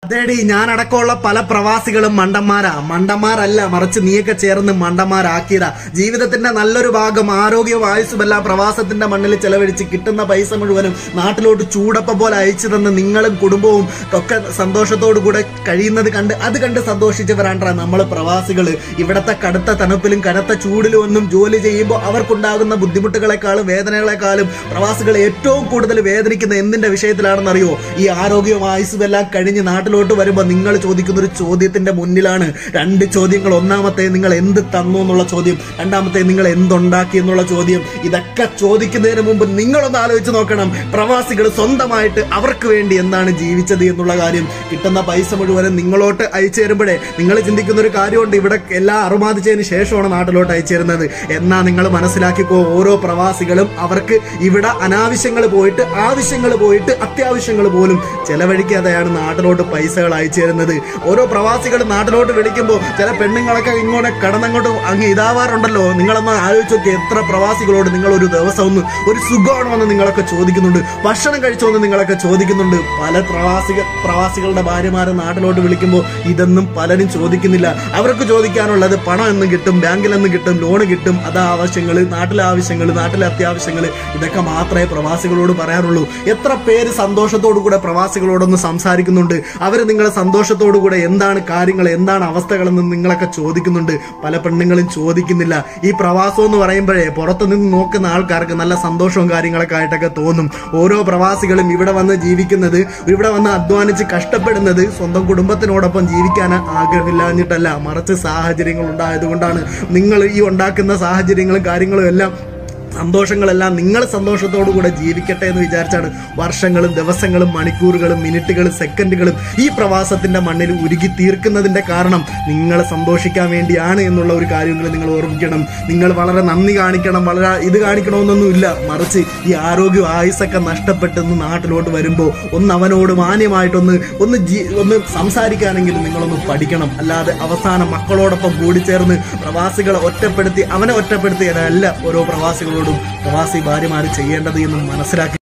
അതേടി ഞാൻ അടക്കമുള്ള പല പ്രവാസികളും മണ്ടന്മാരാ മണ്ടന്മാരല്ല മറിച്ച് നീയൊക്കെ ചേർന്ന് മണ്ടന്മാരാക്കിയതാ ജീവിതത്തിന്റെ നല്ലൊരു ഭാഗം ആരോഗ്യവും ആയുസ്സുമെല്ലാം പ്രവാസത്തിന്റെ മണ്ണിൽ ചെലവഴിച്ച് കിട്ടുന്ന പൈസ മുഴുവനും നാട്ടിലോട്ട് ചൂടപ്പ പോലെ അയച്ചു തന്ന് നിങ്ങളും കുടുംബവും ഒക്കെ സന്തോഷത്തോടു കൂടെ കഴിയുന്നത് കണ്ട് അത് കണ്ട് സന്തോഷിച്ചവരാണ്ടാ നമ്മൾ പ്രവാസികൾ ഇവിടത്തെ കടുത്ത തണുപ്പിലും കനത്ത ചൂടിലും ഒന്നും ജോലി ചെയ്യുമ്പോൾ അവർക്കുണ്ടാകുന്ന ബുദ്ധിമുട്ടുകളെക്കാളും വേദനകളെക്കാളും പ്രവാസികൾ ഏറ്റവും കൂടുതൽ വേദനിക്കുന്ന എന്തിന്റെ വിഷയത്തിലാണെന്നറിയോ ഈ ആരോഗ്യവും ആയുസ്സും എല്ലാം കഴിഞ്ഞ് നാട്ടിലോട്ട് വരുമ്പോൾ നിങ്ങൾ ചോദിക്കുന്ന ഒരു ചോദ്യത്തിന്റെ മുന്നിലാണ് രണ്ട് ചോദ്യങ്ങൾ ഒന്നാമത്തെ നിങ്ങൾ എന്ത് തന്നു എന്നുള്ള ചോദ്യം രണ്ടാമത്തെ നിങ്ങൾ എന്തുണ്ടാക്കി എന്നുള്ള ചോദ്യം ഇതൊക്കെ ചോദിക്കുന്നതിന് മുമ്പ് നിങ്ങളൊന്ന് ആലോചിച്ച് നോക്കണം പ്രവാസികൾ സ്വന്തമായിട്ട് അവർക്ക് വേണ്ടി എന്താണ് ജീവിച്ചത് എന്നുള്ള കാര്യം കിട്ടുന്ന പൈസ മുഴുവനും നിങ്ങളോട്ട് അയച്ചു തരുമ്പോഴേ നിങ്ങൾ ചിന്തിക്കുന്ന ഒരു കാര്യമുണ്ട് ഇവിടെ എല്ലാം അറുമാദിച്ചതിന് ശേഷമാണ് നാട്ടിലോട്ട് അയച്ചു തരുന്നത് എന്നാ നിങ്ങൾ മനസ്സിലാക്കിക്കോ ഓരോ പ്രവാസികളും അവർക്ക് ഇവിടെ അനാവശ്യങ്ങൾ പോയിട്ട് ആവശ്യങ്ങൾ പോയിട്ട് അത്യാവശ്യങ്ങൾ പോലും ചെലവഴിക്കാതെയാണ് നാട്ടിലോട്ട് പൈസകൾ അയച്ചു തരുന്നത് ഓരോ പ്രവാസികൾ നാട്ടിലോട്ട് വിളിക്കുമ്പോൾ ചില പെണ്ണുങ്ങളൊക്കെ ഇങ്ങോട്ട് കടന്നങ്ങോട്ട് അങ്ങ് ഇതാവാറുണ്ടല്ലോ നിങ്ങളൊന്ന് ആലോചിച്ച് നോക്കി എത്ര പ്രവാസികളോട് നിങ്ങൾ ഒരു ദിവസം ഒന്ന് ഒരു സുഖമാണെന്ന് നിങ്ങളൊക്കെ ചോദിക്കുന്നുണ്ട് ഭക്ഷണം കഴിച്ചോന്ന് നിങ്ങളൊക്കെ ചോദിക്കുന്നുണ്ട് പല പ്രവാസിക പ്രവാസികളുടെ ഭാര്യമാരെ നാട്ടിലോട്ട് വിളിക്കുമ്പോൾ ഇതൊന്നും പലരും ചോദിക്കുന്നില്ല അവർക്ക് ചോദിക്കാനുള്ളത് പണം എന്ന് കിട്ടും ബാങ്കിൽ നിന്ന് കിട്ടും ലോൺ കിട്ടും അത് ആവശ്യങ്ങൾ നാട്ടിലെ ആവശ്യങ്ങൾ നാട്ടിലെ അത്യാവശ്യങ്ങൾ ഇതൊക്കെ മാത്രമേ പ്രവാസികളോട് പറയാറുള്ളൂ എത്ര പേര് സന്തോഷത്തോടു കൂടെ പ്രവാസികളോടൊന്ന് സംസാരിക്കുന്നുണ്ട് അവർ നിങ്ങളെ സന്തോഷത്തോടു കൂടെ എന്താണ് കാര്യങ്ങൾ എന്താണ് അവസ്ഥകളെന്ന് നിങ്ങളൊക്കെ ചോദിക്കുന്നുണ്ട് പല പെണ്ണുങ്ങളും ചോദിക്കുന്നില്ല ഈ പ്രവാസം എന്ന് പറയുമ്പോഴേ പുറത്തു നിന്ന് നോക്കുന്ന ആൾക്കാർക്ക് നല്ല സന്തോഷവും കാര്യങ്ങളൊക്കെ ആയിട്ടൊക്കെ തോന്നും ഓരോ പ്രവാസികളും ഇവിടെ വന്ന് ജീവിക്കുന്നത് ഇവിടെ വന്ന് അധ്വാനിച്ച് കഷ്ടപ്പെടുന്നത് സ്വന്തം കുടുംബത്തിനോടൊപ്പം ജീവിക്കാൻ ആഗ്രഹമില്ലാഞ്ഞിട്ടല്ല മറിച്ച് സാഹചര്യങ്ങൾ ഉണ്ടായതുകൊണ്ടാണ് നിങ്ങൾ ഈ ഉണ്ടാക്കുന്ന സാഹചര്യങ്ങളും കാര്യങ്ങളും എല്ലാം സന്തോഷങ്ങളെല്ലാം നിങ്ങൾ സന്തോഷത്തോടു കൂടെ ജീവിക്കട്ടെ എന്ന് വിചാരിച്ചാണ് വർഷങ്ങളും ദിവസങ്ങളും മണിക്കൂറുകളും മിനിറ്റുകളും സെക്കൻഡുകളും ഈ പ്രവാസത്തിന്റെ മണ്ണിൽ ഉരുകി തീർക്കുന്നതിന്റെ കാരണം നിങ്ങൾ സന്തോഷിക്കാൻ വേണ്ടിയാണ് എന്നുള്ള ഒരു കാര്യങ്ങൾ നിങ്ങൾ ഓർമ്മിക്കണം നിങ്ങൾ വളരെ നന്ദി കാണിക്കണം വളരെ ഇത് കാണിക്കണമെന്നൊന്നുമില്ല മറിച്ച് ഈ ആരോഗ്യ ആയുസൊക്കെ നഷ്ടപ്പെട്ടെന്ന് നാട്ടിലോട്ട് വരുമ്പോൾ ഒന്ന് അവനോട് മാന്യമായിട്ടൊന്ന് ഒന്ന് ജീ ഒന്ന് സംസാരിക്കാനെങ്കിലും നിങ്ങളൊന്ന് പഠിക്കണം അല്ലാതെ അവസാനം മക്കളോടൊപ്പം കൂടിച്ചേർന്ന് പ്രവാസികളെ ഒറ്റപ്പെടുത്തി അവനെ ഒറ്റപ്പെടുത്തിയതല്ല ഓരോ പ്രവാസികളോടും പ്രവാസി ഭാര്യമാർ ചെയ്യേണ്ടത് എന്ന് മനസ്സിലാക്കി